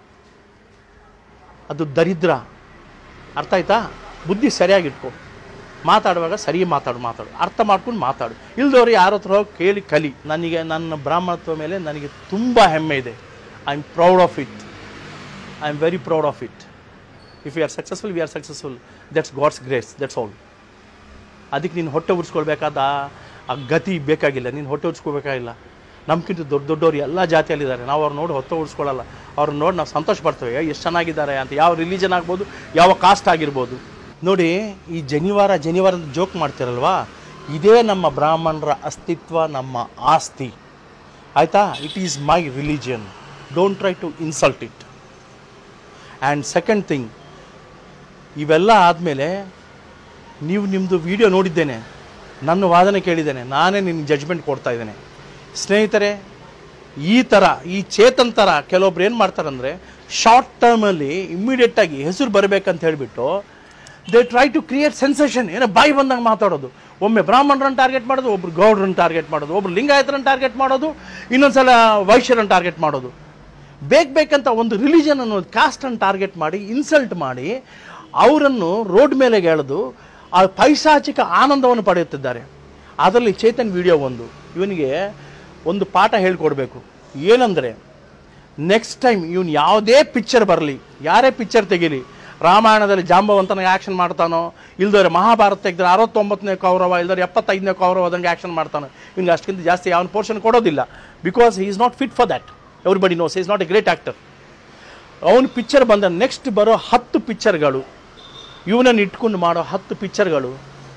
ಅದು ದರಿದ್ರ ಅರ್ಥ ಆಯ್ತಾ ಬುದ್ಧಿ ಸರಿಯಾಗಿಟ್ಕೊ ಮಾತಾಡುವಾಗ ಸರಿ ಮಾತಾಡು ಮಾತಾಡು ಅರ್ಥ ಮಾಡ್ಕೊಂಡು ಮಾತಾಡು ಇಲ್ದವ್ರು ಯಾರ ಹತ್ರ ಹೋಗಿ ಕೇಳಿ ಕಲಿ ನನಗೆ ನನ್ನ ಬ್ರಾಹ್ಮಣತ್ವ ಮೇಲೆ ನನಗೆ ತುಂಬ ಹೆಮ್ಮೆ ಇದೆ I am proud of it I am very proud of it if you are successful we are successful that's God's grace that's all ಅದಕ್ಕೆ ನೀನು ಹೊಟ್ಟೆ ಉರ್ಸ್ಕೊಳ್ಬೇಕಾದ ಆ ಗತಿ ಬೇಕಾಗಿಲ್ಲ ನೀನು ಹೊಟ್ಟೆ ಉರ್ಸ್ಕೋಬೇಕಾಗಿಲ್ಲ ನಮ್ಗಿಂತ ದೊಡ್ಡ ದೊಡ್ಡವ್ರು ಎಲ್ಲ ಜಾತಿಯಲ್ಲಿದ್ದಾರೆ ನಾವು ಅವ್ರು ನೋಡಿ ಹೊತ್ತೆ ಉಡ್ಸ್ಕೊಳ್ಳಲ್ಲ ಅವ್ರನ್ನ ನೋಡಿ ನಾವು ಸಂತೋಷ ಪಡ್ತೇವೆ ಎಷ್ಟು ಚೆನ್ನಾಗಿದ್ದಾರೆ ಅಂತ ಯಾವ ರಿಲಿಜನ್ ಆಗ್ಬೋದು ಯಾವ ಕಾಸ್ಟ್ ಆಗಿರ್ಬೋದು ನೋಡಿ ಈ ಜನಿವಾರ ಜನಿವಾರ ಅಂತ ಜೋಕ್ ಮಾಡ್ತಿರಲ್ವಾ ಇದೇ ನಮ್ಮ ಬ್ರಾಹ್ಮಣರ ಅಸ್ತಿತ್ವ ನಮ್ಮ ಆಸ್ತಿ ಆಯಿತಾ it is my religion don't try to insult it and second thing ಇವೆಲ್ಲ ಆದಮೇಲೆ ನೀವು ನಿಮ್ಮದು ವಿಡಿಯೋ ನೋಡಿದ್ದೇನೆ ನನ್ನ ವಾದನೆ ಕೇಳಿದ್ದೇನೆ ನಾನೇ ನಿನ್ನ ಜಡ್ಜ್ಮೆಂಟ್ ಕೊಡ್ತಾ ಇದ್ದೇನೆ ಸ್ನೇಹಿತರೆ ಈ ಥರ ಈ ಚೇತನ್ ಥರ ಕೆಲವೊಬ್ರು ಏನು ಮಾಡ್ತಾರಂದರೆ ಶಾರ್ಟ್ ಟರ್ಮಲ್ಲಿ ಇಮ್ಮಿಡಿಯೇಟಾಗಿ ಹೆಸರು ಬರಬೇಕಂತ ಹೇಳಿಬಿಟ್ಟು they try to create sensation ಏನೋ ಬಾಯಿ ಬಂದಂಗೆ ಮಾತಾಡೋದು ಒಮ್ಮೆ ಬ್ರಾಹ್ಮಣರನ್ನು ಟಾರ್ಗೆಟ್ ಮಾಡೋದು ಒಬ್ರು ಗೌಡ್ರನ್ನ ಟಾರ್ಗೆಟ್ ಮಾಡೋದು ಒಬ್ರು ಲಿಂಗಾಯತರನ್ನು ಟಾರ್ಗೆಟ್ ಮಾಡೋದು ಇನ್ನೊಂದ್ಸಲ ವೈಶ್ಯರನ್ನು ಟಾರ್ಗೆಟ್ ಮಾಡೋದು ಬೇಕು ಬೇಕಂತ ಒಂದು ರಿಲಿಜನ್ ಅನ್ನೋ ಕಾಸ್ಟನ್ನು ಟಾರ್ಗೆಟ್ ಮಾಡಿ ಇನ್ಸಲ್ಟ್ ಮಾಡಿ ಅವರನ್ನು ರೋಡ್ ಮೇಲೆ ಎಳೆದು ಆ ಪೈಶಾಚಿಕ ಆನಂದವನ್ನು ಪಡೆಯುತ್ತಿದ್ದಾರೆ ಅದರಲ್ಲಿ ಚೇತನ್ ವಿಡಿಯೋ ಒಂದು ಇವನಿಗೆ ಒಂದು ಪಾಠ ಹೇಳ್ಕೊಡ್ಬೇಕು ಏನಂದರೆ ನೆಕ್ಸ್ಟ್ ಟೈಮ್ ಇವನು ಯಾವುದೇ ಪಿಕ್ಚರ್ ಬರಲಿ ಯಾರೇ ಪಿಕ್ಚರ್ ತೆಗೀಲಿ ರಾಮಾಯಣದಲ್ಲಿ ಜಾಂಬವಂತನ ಆ್ಯಕ್ಷನ್ ಮಾಡ್ತಾನೋ ಇಲ್ದವ್ರೆ ಮಹಾಭಾರತ ತೆಗೆದ್ರೆ ಅರವತ್ತೊಂಬತ್ತನೇ ಕೌರವ ಇಲ್ದವ್ರೆ ಎಪ್ಪತ್ತೈದನೇ ಕೌರವದಂಗೆ ಆ್ಯಕ್ಷನ್ ಮಾಡ್ತಾನೋ ಇವ್ನಿಗೆ ಅಷ್ಟಕ್ಕಿಂತ ಜಾಸ್ತಿ ಯಾವನ ಪೋರ್ಷನ್ ಕೊಡೋದಿಲ್ಲ because he is not fit for that everybody knows is not a great actor ಅವನು ಪಿಕ್ಚರ್ ಬಂದ ನೆಕ್ಸ್ಟ್ ಬರೋ ಹತ್ತು ಪಿಕ್ಚರ್ಗಳು ಇವನನ್ನು ಇಟ್ಕೊಂಡು ಮಾಡೋ ಹತ್ತು ಪಿಕ್ಚರ್ಗಳು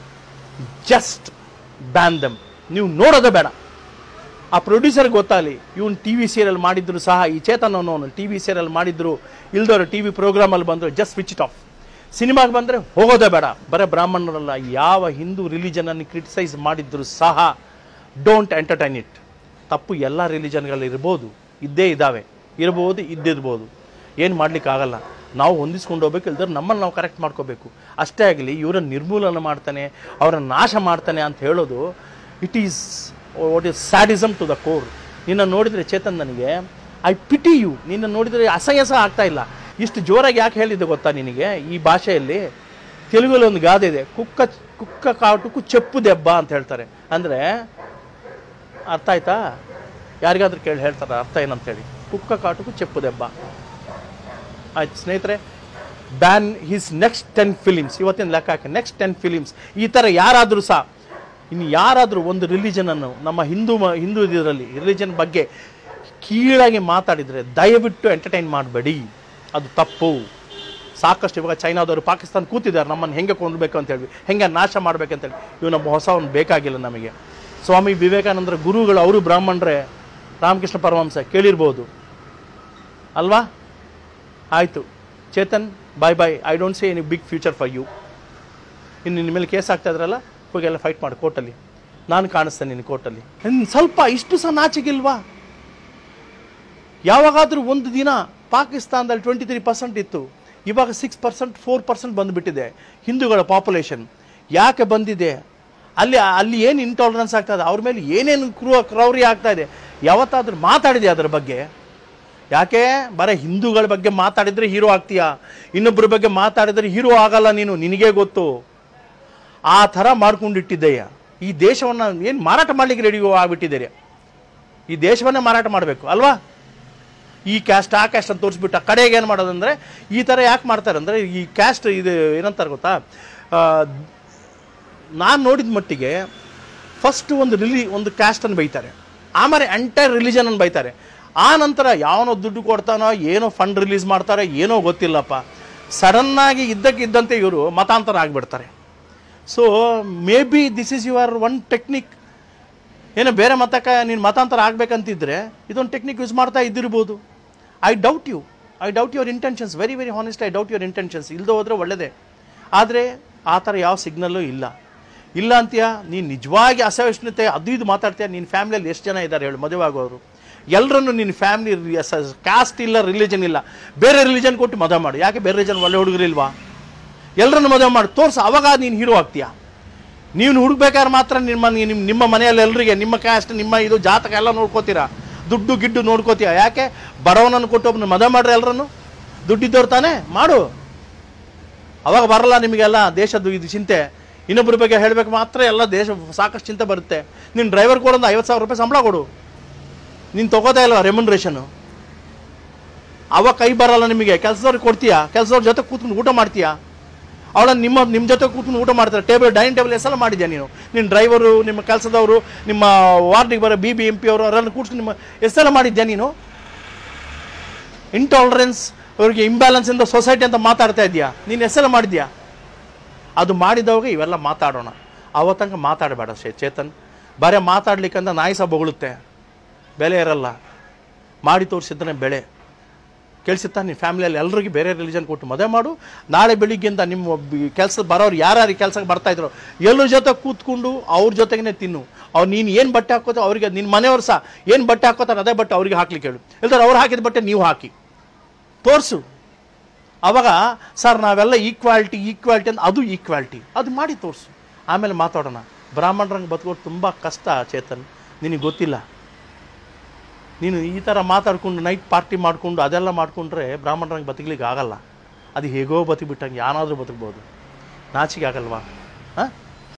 ಜಸ್ಟ್ ಬ್ಯಾನ್ ದಮ್ ನೀವು ನೋಡೋದೇ ಬೇಡ ಆ ಪ್ರೊಡ್ಯೂಸರ್ ಗೊತ್ತಾಗಲಿ ಇವನು ಟಿ ವಿ ಸೀರಿಯಲ್ ಮಾಡಿದ್ರು ಸಹ ಈ ಚೇತನ್ ಅನ್ನೋನು ಟಿ ವಿ ಸೀರಿಯಲ್ ಮಾಡಿದ್ರು ಇಲ್ದವರು ಟಿ ವಿ ಪ್ರೋಗ್ರಾಮಲ್ಲಿ ಬಂದರು ಜಸ್ಟ್ ಸ್ವಿಚ್ ಇಟ್ ಆಫ್ ಸಿನಿಮಾಗೆ ಬಂದರೆ ಹೋಗೋದೇ ಬೇಡ ಬರೀ ಬ್ರಾಹ್ಮಣರಲ್ಲ ಯಾವ ಹಿಂದೂ ರಿಲಿಜನನ್ನು ಕ್ರಿಟಿಸೈಸ್ ಮಾಡಿದ್ರು ಸಹ ಡೋಂಟ್ ಎಂಟರ್ಟೈನ್ ಇಟ್ ತಪ್ಪು ಎಲ್ಲ ರಿಲಿಜನ್ಗಳು ಇರ್ಬೋದು ಇದ್ದೇ ಇದ್ದಾವೆ ಇರ್ಬೋದು ಇದ್ದಿರ್ಬೋದು ಏನು ಮಾಡ್ಲಿಕ್ಕಾಗಲ್ಲ ನಾವು ಹೊಂದಿಸ್ಕೊಂಡು ಹೋಗ್ಬೇಕು ಇಲ್ದ್ರೆ ನಮ್ಮನ್ನು ನಾವು ಕರೆಕ್ಟ್ ಮಾಡ್ಕೋಬೇಕು ಅಷ್ಟೇ ಆಗಲಿ ಇವರನ್ನು ನಿರ್ಮೂಲನೆ ಮಾಡ್ತಾನೆ ಅವರನ್ನು ನಾಶ ಮಾಡ್ತಾನೆ ಅಂತ ಹೇಳೋದು it is what is sadism to the core ನಿನ್ನ ನೋಡಿದರೆ ಚೇತನ್ ನನಗೆ ಐ ಪಿಟಿ ಯು ನಿನ್ನ ನೋಡಿದರೆ ಅಸಹ್ಯ ಸಹ ಆಗ್ತಾ ಇಲ್ಲ ಇಷ್ಟು ಜೋರಾಗಿ ಯಾಕೆ ಹೇಳಿದ್ದೆ ಗೊತ್ತಾ ನಿನಗೆ ಈ ಭಾಷೆಯಲ್ಲಿ ತೆಲುಗಲ್ಲಿ ಒಂದು ಗಾದೆ ಇದೆ ಕುಕ್ಕ ಕುಕ್ಕ ಕಾಟುಕು ಚೆಪ್ಪು ದೆಬ್ಬ ಅಂತ ಹೇಳ್ತಾರೆ ಅಂದರೆ ಅರ್ಥ ಆಯ್ತಾ ಯಾರಿಗಾದ್ರೂ ಕೇಳಿ ಹೇಳ್ತಾರೆ ಅರ್ಥ ಏನಂತೇಳಿ ಕುಕ್ಕ ಕಾಟುಕು ಚೆಪ್ಪು ದೆಬ್ಬ ಆಯ್ತು ಸ್ನೇಹಿತರೆ ban his next ten films ಇವತ್ತಿನ ಲೆಕ್ಕ ಹಾಕಿ ನೆಕ್ಸ್ಟ್ ಟೆನ್ ಫಿಲಿಮ್ಸ್ ಈ ಥರ ಯಾರಾದರೂ ಸಹ ಇನ್ನು ಯಾರಾದರೂ ಒಂದು ರಿಲಿಜನನ್ನು ನಮ್ಮ ಹಿಂದೂ ಮ ಹಿಂದೂ ಇದರಲ್ಲಿ ರಿಲಿಜನ್ ಬಗ್ಗೆ ಕೀಳಾಗಿ ಮಾತಾಡಿದರೆ ದಯವಿಟ್ಟು ಎಂಟರ್ಟೈನ್ ಮಾಡಬೇಡಿ ಅದು ತಪ್ಪು ಸಾಕಷ್ಟು ಇವಾಗ ಚೈನಾದವರು ಪಾಕಿಸ್ತಾನ ಕೂತಿದ್ದಾರೆ ನಮ್ಮನ್ನು ಹೆಂಗೆ ಕೊಂಡ್ಬೇಕು ಅಂತ ಹೇಳಿ ಹೆಂಗೆ ನಾಶ ಮಾಡ್ಬೇಕಂತೇಳಿ ಇವು ನಮ್ಮ ಹೊಸವನು ಬೇಕಾಗಿಲ್ಲ ನಮಗೆ ಸ್ವಾಮಿ ವಿವೇಕಾನಂದರ ಗುರುಗಳು ಅವರು ಬ್ರಾಹ್ಮಣರೇ ರಾಮಕೃಷ್ಣ ಪರಮಹಂಸ ಕೇಳಿರ್ಬೋದು ಅಲ್ವಾ ಆಯಿತು Chetan bye bye I don't say any big future for you ಇನ್ನು ನಿನ್ನ ಮೇಲೆ ಕೇಸ್ ಆಗ್ತಾ ಇದ್ರಲ್ಲ ಹೋಗಿ ಎಲ್ಲ ಫೈಟ್ ಮಾಡಿ ಕೋರ್ಟಲ್ಲಿ ನಾನು ಕಾಣಿಸ್ತೇನೆ ನಿನ್ನ ಕೋರ್ಟಲ್ಲಿ ಇನ್ನು ಸ್ವಲ್ಪ ಇಷ್ಟು ಸಹ ನಾಚಿಗಿಲ್ವಾ ಯಾವಾಗಾದರೂ ಒಂದು ದಿನ ಪಾಕಿಸ್ತಾನದಲ್ಲಿ ಟ್ವೆಂಟಿ ತ್ರೀ ಪರ್ಸೆಂಟ್ ಇತ್ತು ಇವಾಗ ಸಿಕ್ಸ್ ಪರ್ಸೆಂಟ್ ಫೋರ್ ಪರ್ಸೆಂಟ್ ಬಂದುಬಿಟ್ಟಿದೆ ಹಿಂದೂಗಳ ಪಾಪ್ಯುಲೇಷನ್ ಯಾಕೆ ಬಂದಿದೆ ಅಲ್ಲಿ ಅಲ್ಲಿ ಏನು ಇಂಟಾಲರೆನ್ಸ್ ಆಗ್ತಾ ಇದೆ ಅವ್ರ ಮೇಲೆ ಏನೇನು ಕ್ರೂ ಕ್ರೌರ್ಯ ಆಗ್ತಾ ಇದೆ ಯಾವತ್ತಾದ್ರೂ ಮಾತಾಡಿದೆ ಅದರ ಬಗ್ಗೆ ಯಾಕೆ ಬರೀ ಹಿಂದೂಗಳ ಬಗ್ಗೆ ಮಾತಾಡಿದ್ರೆ ಹೀರೋ ಆಗ್ತೀಯಾ ಇನ್ನೊಬ್ಬರ ಬಗ್ಗೆ ಮಾತಾಡಿದ್ರೆ ಹೀರೋ ಆಗಲ್ಲ ನೀನು ನಿನಗೇ ಗೊತ್ತು ಆ ಥರ ಮಾಡ್ಕೊಂಡಿಟ್ಟಿದ್ದೆಯ ಈ ದೇಶವನ್ನು ಏನು ಮಾರಾಟ ಮಾಡ್ಲಿಕ್ಕೆ ರೆಡಿ ಆಗ್ಬಿಟ್ಟಿದ್ದೀರಿ ಈ ದೇಶವನ್ನೇ ಮಾರಾಟ ಮಾಡಬೇಕು ಅಲ್ವಾ ಈ ಕ್ಯಾಸ್ಟ್ ಆ ಕ್ಯಾಸ್ಟ್ ಅಂತ ತೋರಿಸ್ಬಿಟ್ಟು ಆ ಕಡೆಗೆ ಏನು ಮಾಡೋದಂದರೆ ಈ ಥರ ಯಾಕೆ ಮಾಡ್ತಾರೆ ಅಂದರೆ ಈ ಕ್ಯಾಸ್ಟ್ ಇದು ಏನಂತಾರೆ ಗೊತ್ತಾ ನಾನು ನೋಡಿದ ಮಟ್ಟಿಗೆ ಫಸ್ಟ್ ಒಂದು ರಿಲಿ ಒಂದು ಕ್ಯಾಸ್ಟನ್ನು ಬೈತಾರೆ ಆಮೇಲೆ ಎಂಟೈರ್ ರಿಲಿಜನನ್ನು ಬೈತಾರೆ ಆ ನಂತರ ಯಾವನೋ ದುಡ್ಡು ಕೊಡ್ತಾನೋ ಏನೋ ಫಂಡ್ ರಿಲೀಸ್ ಮಾಡ್ತಾರೆ ಏನೋ ಗೊತ್ತಿಲ್ಲಪ್ಪ ಸಡನ್ನಾಗಿ ಇದ್ದಕ್ಕಿದ್ದಂತೆ ಇವರು ಮತಾಂತರ ಆಗಿಬಿಡ್ತಾರೆ so maybe this is your one technique ಏನೋ ಬೇರೆ ಮತಕ್ಕೆ ನೀನು ಮತಾಂತರ ಆಗ್ಬೇಕಂತಿದ್ರೆ ಇದೊಂದು ಟೆಕ್ನಿಕ್ ಯೂಸ್ ಮಾಡ್ತಾ ಇದ್ದಿರ್ಬೋದು I doubt you I doubt your intentions very very honest I doubt your intentions ಇಲ್ಲದೆ ಹೋದರೆ ಒಳ್ಳೆಯದೇ ಆದರೆ ಆ ಥರ ಯಾವ ಸಿಗ್ನಲ್ಲೂ ಇಲ್ಲ ಇಲ್ಲ ಅಂತೀಯ ನೀನು ನಿಜವಾಗಿ ಅಸಹಿಷ್ಣುತೆ ಅದು ಇದು ಮಾತಾಡ್ತೀಯ ನಿನ್ನ ಫ್ಯಾಮಿಲಿಯಲ್ಲಿ ಎಷ್ಟು ಜನ ಇದ್ದಾರೆ ಹೇಳು ಮದುವೆ ಆಗೋರು ಎಲ್ಲರನ್ನು ನಿನ್ನ ಫ್ಯಾಮಿಲಿ ಕಾಸ್ಟ್ ಇಲ್ಲ ರಿಲಿಜನ್ ಇಲ್ಲ ಬೇರೆ ರಿಲಿಜನ್ ಕೊಟ್ಟು ಮದುವೆ ಮಾಡು ಯಾಕೆ ಬೇರೆ ರಿಲಿಜನ್ ಒಳ್ಳೆ ಹುಡುಗರಿಲ್ವಾ ಎಲ್ಲರನ್ನು ಮದುವೆ ಮಾಡಿ ತೋರಿಸು ಅವಾಗ ನೀನು ಹೀರೋ ಆಗ್ತೀಯ ನೀವು ಹುಡುಕ್ಬೇಕಾದ್ರೆ ಮಾತ್ರ ನಿಮ್ಮ ನಿಮ್ಮ ನಿಮ್ಮ ಮನೆಯಲ್ಲಿ ಎಲ್ರಿಗೆ ನಿಮ್ಮ ಕ್ಯಾಸ್ಟ್ ನಿಮ್ಮ ಇದು ಜಾತಕ ಎಲ್ಲ ನೋಡ್ಕೋತೀರಾ ದುಡ್ಡು ಗಿಡ್ಡು ನೋಡ್ಕೋತೀಯ ಯಾಕೆ ಬಡವನನ್ನು ಕೊಟ್ಟು ಒಬ್ಬನ ಮದುವೆ ಮಾಡ್ರಿ ಎಲ್ಲರನ್ನು ದುಡ್ಡಿದ್ದವ್ರು ತಾನೇ ಮಾಡು ಅವಾಗ ಬರಲ್ಲ ನಿಮಗೆಲ್ಲ ದೇಶದ್ದು ಇದು ಚಿಂತೆ ಇನ್ನೊಬ್ಬರ ಬಗ್ಗೆ ಹೇಳಬೇಕು ಮಾತ್ರ ಎಲ್ಲ ದೇಶ ಸಾಕಷ್ಟು ಚಿಂತೆ ಬರುತ್ತೆ ನೀನು ಡ್ರೈವರ್ ಕೂಡ ಒಂದು ಐವತ್ತು ಸಾವಿರ ರೂಪಾಯಿ ಸಂಬಳ ಕೊಡು ನೀನು ತಗೋತಾ ಇಲ್ವಾ ರೆಮ್ಯುನರೇಷನು ಅವಾಗ ಕೈ ಬರಲ್ಲ ನಿಮಗೆ ಕೆಲಸದವ್ರಿಗೆ ಕೊಡ್ತೀಯಾ ಕೆಲಸದವ್ರ ಜೊತೆ ಕೂತ್ಕೊಂಡು ಊಟ ಮಾಡ್ತೀಯಾ ಅವಳ ನಿಮ್ಮ ನಿಮ್ಮ ಜೊತೆ ಕೂತ್ಕೊಂಡು ಊಟ ಮಾಡ್ತಾರೆ ಟೇಬಲ್ ಡೈನಿಂಗ್ ಟೇಬಲ್ ಎಷ್ಟೆಲ್ಲ ಮಾಡಿದ್ಯಾ ನೀನು ನಿನ್ನ ಡ್ರೈವರು ನಿಮ್ಮ ಕೆಲಸದವರು ನಿಮ್ಮ ವಾರ್ಡಿಗೆ ಬರೋ ಬಿ ಬಿ ಎಂ ಪಿ ಅವರು ಅವರನ್ನು ಕೂತ್ಕೊಂಡು ನಿಮ್ಮ ಎಷ್ಟೆಲ್ಲ ಮಾಡಿದ್ಯಾ ನೀನು ಇಂಟಾಲರೆನ್ಸ್ ಅವ್ರಿಗೆ ಇಂಬ್ಯಾಲೆನ್ಸ್ ಇಂದ ಸೊಸೈಟಿ ಅಂತ ಮಾತಾಡ್ತಾ ಇದೆಯಾ ನೀನು ಎಷ್ಟೆಲ್ಲ ಮಾಡಿದ್ಯಾ ಅದು ಮಾಡಿದವಾಗ ಇವೆಲ್ಲ ಮಾತಾಡೋಣ ಅವತ್ತಂಕ ಮಾತಾಡಬೇಡ ಶೇ ಚೇತನ್ ಬರೀ ಮಾತಾಡ್ಲಿಕ್ಕಂತ ನಾಯಿ ಸಹ ಬೊಗಳುತ್ತೆ ಬೆಲೆ ಇರಲ್ಲ ಮಾಡಿ ತೋರಿಸಿದ್ರೆ ಬೆಳೆ ಕೇಳಿಸುತ್ತಾ ನಿಮ್ಮ ಫ್ಯಾಮಿಲಿಯಲ್ಲಿ ಎಲ್ರಿಗೂ ಬೇರೆ ರಿಲಿಜನ್ ಕೊಟ್ಟು ಮದುವೆ ಮಾಡು ನಾಳೆ ಬೆಳಿಗ್ಗೆಯಿಂದ ನಿಮ್ಮ ಕೆಲಸ ಬರೋರು ಯಾರ್ಯಾರು ಕೆಲಸಕ್ಕೆ ಬರ್ತಾ ಇದ್ರು ಎಲ್ಲರ ಜೊತೆ ಕೂತ್ಕೊಂಡು ಅವ್ರ ಜೊತೆಗೇ ತಿನ್ನು ಅವ್ರು ನೀನು ಏನು ಬಟ್ಟೆ ಹಾಕೋತೋ ಅವ್ರಿಗೆ ನಿನ್ನ ಮನೆಯವ್ರು ಸಹ ಏನು ಬಟ್ಟೆ ಹಾಕೋತಾರೆ ಅದೇ ಬಟ್ಟೆ ಅವ್ರಿಗೆ ಹಾಕ್ಲಿಕ್ಕೆ ಹೇಳು ಇಲ್ದಾರೆ ಅವ್ರು ಹಾಕಿದ ಬಟ್ಟೆ ನೀವು ಹಾಕಿ ತೋರಿಸು ಅವಾಗ ಸರ್ ನಾವೆಲ್ಲ ಈಕ್ವಾಲಿಟಿ ಈಕ್ವಾಲಿಟಿ ಅಂತ ಅದು ಈಕ್ವಾಲಿಟಿ ಅದು ಮಾಡಿ ತೋರಿಸು ಆಮೇಲೆ ಮಾತಾಡೋಣ ಬ್ರಾಹ್ಮಣರಂಗೆ ಬದುಕೋದು ತುಂಬ ಕಷ್ಟ ಚೇತನ್ ನಿನಗೆ ಗೊತ್ತಿಲ್ಲ ನೀನು ಈ ಥರ ಮಾತಾಡ್ಕೊಂಡು ನೈಟ್ ಪಾರ್ಟಿ ಮಾಡಿಕೊಂಡು ಅದೆಲ್ಲ ಮಾಡಿಕೊಂಡ್ರೆ ಬ್ರಾಹ್ಮಣರಂಗೆ ಬದುಕಲಿಕ್ಕೆ ಆಗಲ್ಲ ಅದು ಹೇಗೋ ಬದುಕಿಬಿಟ್ಟಂಗೆ ಯಾನಾದರೂ ಬದುಕ್ಬೋದು ನಾಚಿಕೆ ಆಗಲ್ವಾ ಹಾಂ